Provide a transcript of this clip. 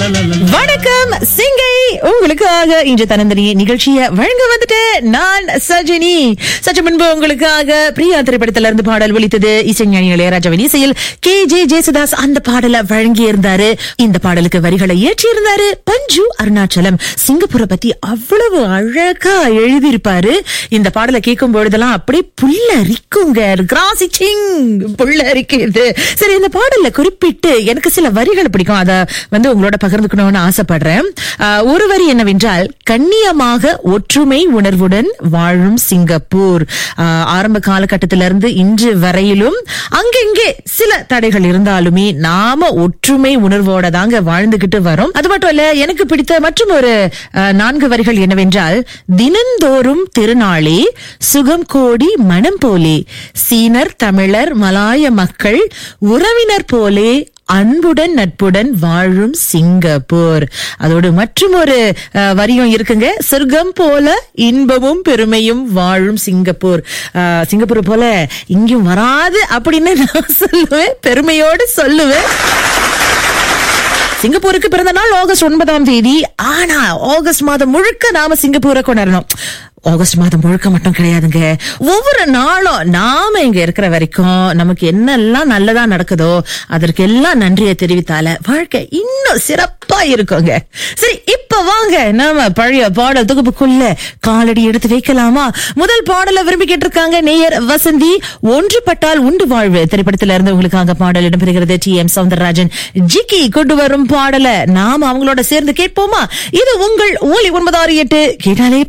வணக்கம் சிங்கை உங்களுக்காக இன்று தனந்தனி நிகழ்ச்சியை வழங்க வந்துட்டு நான் சஜினி சற்று முன்பு உங்களுக்காக பிரியா திரைப்படத்துல இருந்து பாடல் ஒலித்தது இசைஞானி இளையராஜாவின் இசையில் கே ஜே ஜேசுதாஸ் அந்த பாடலை வழங்கி இருந்தாரு இந்த பாடலுக்கு வரிகளை இயற்றி இருந்தாரு பஞ்சு அருணாச்சலம் சிங்கப்பூரை பத்தி அவ்வளவு அழகா எழுதியிருப்பாரு இந்த பாடலை கேட்கும் பொழுதெல்லாம் அப்படியே புல்லரிக்குங்க கிராசி சிங் புல்லரிக்குது சரி இந்த பாடல்ல குறிப்பிட்டு எனக்கு சில வரிகள் பிடிக்கும் அத வந்து உங்களோட பகிர்ந்துக்கணும்னு ஆசைப்படுறேன் ஆஹ், ஒரு வரி என்னவென்றால் கண்ணியமாக ஒற்றுமை உணர்வுடன் வாழும் சிங்கப்பூர் ஆஹ், ஆரம்ப காலகட்டத்திலிருந்து இன்று வரையிலும் அங்கங்கே சில தடைகள் இருந்தாலுமே நாம ஒற்றுமை உணர்வோட தாங்க வாழ்ந்துகிட்டு வரோம் அது மட்டும் இல்ல எனக்கு பிடித்த மற்றும் ஒரு ஆஹ், நான்கு வரிகள் என்னவென்றால் தினந்தோறும் திருநாளே சுகம் கோடி மனம் போலே சீனர் தமிழர் மலாய மக்கள் உறவினர் போலே அன்புடன் நட்புடன் வாழும் சிங்கப்பூர் அதோடு மற்றும் ஒரு அஹ், வரியும் இருக்குங்க சொர்க்கம் போல இன்பமும் பெருமையும் வாழும் சிங்கப்பூர் அஹ், சிங்கப்பூர் போல இங்கேயும் வராது அப்படின்னு நான் சொல்லுவேன் பெருமையோடு சொல்லுவேன் சிங்கப்பூருக்கு பிறந்த நாள் ஆகஸ்ட் ஒன்பதாம் தேதி ஆனா ஆகஸ்ட் மாதம் முழுக்க நாம சிங்கப்பூரை கொண்டாடணும் ஆகஸ்ட் மாதம் முழுக்க மட்டும் கிடையாதுங்க ஒவ்வொரு நாளும் நாம இங்க இருக்கிற வரைக்கும் நமக்கு என்னெல்லாம் நல்லதா நடக்குதோ அதற்கு எல்லாம் நன்றியை தெரிவித்தால வாழ்க்கை இன்னும் சிறப்பா இருக்குங்க சரி இப்ப வாங்க நாம பழைய பாடல் தொகுப்புக்குள்ள காலடி எடுத்து வைக்கலாமா முதல் பாடலை விரும்பி கேட்டிருக்காங்க நேயர் வசந்தி ஒன்றுபட்டால் உண்டு வாழ்வு திரைப்படத்துல இருந்து உங்களுக்காக பாடல் இடம்பெறுகிறது டி எம் சவுந்தரராஜன் ஜிக்கி கொண்டு வரும் பாடலை நாம அவங்களோட சேர்ந்து கேட்போமா இது உங்கள் ஓலி ஒன்பது ஆறு எட்டு கேட்டாலே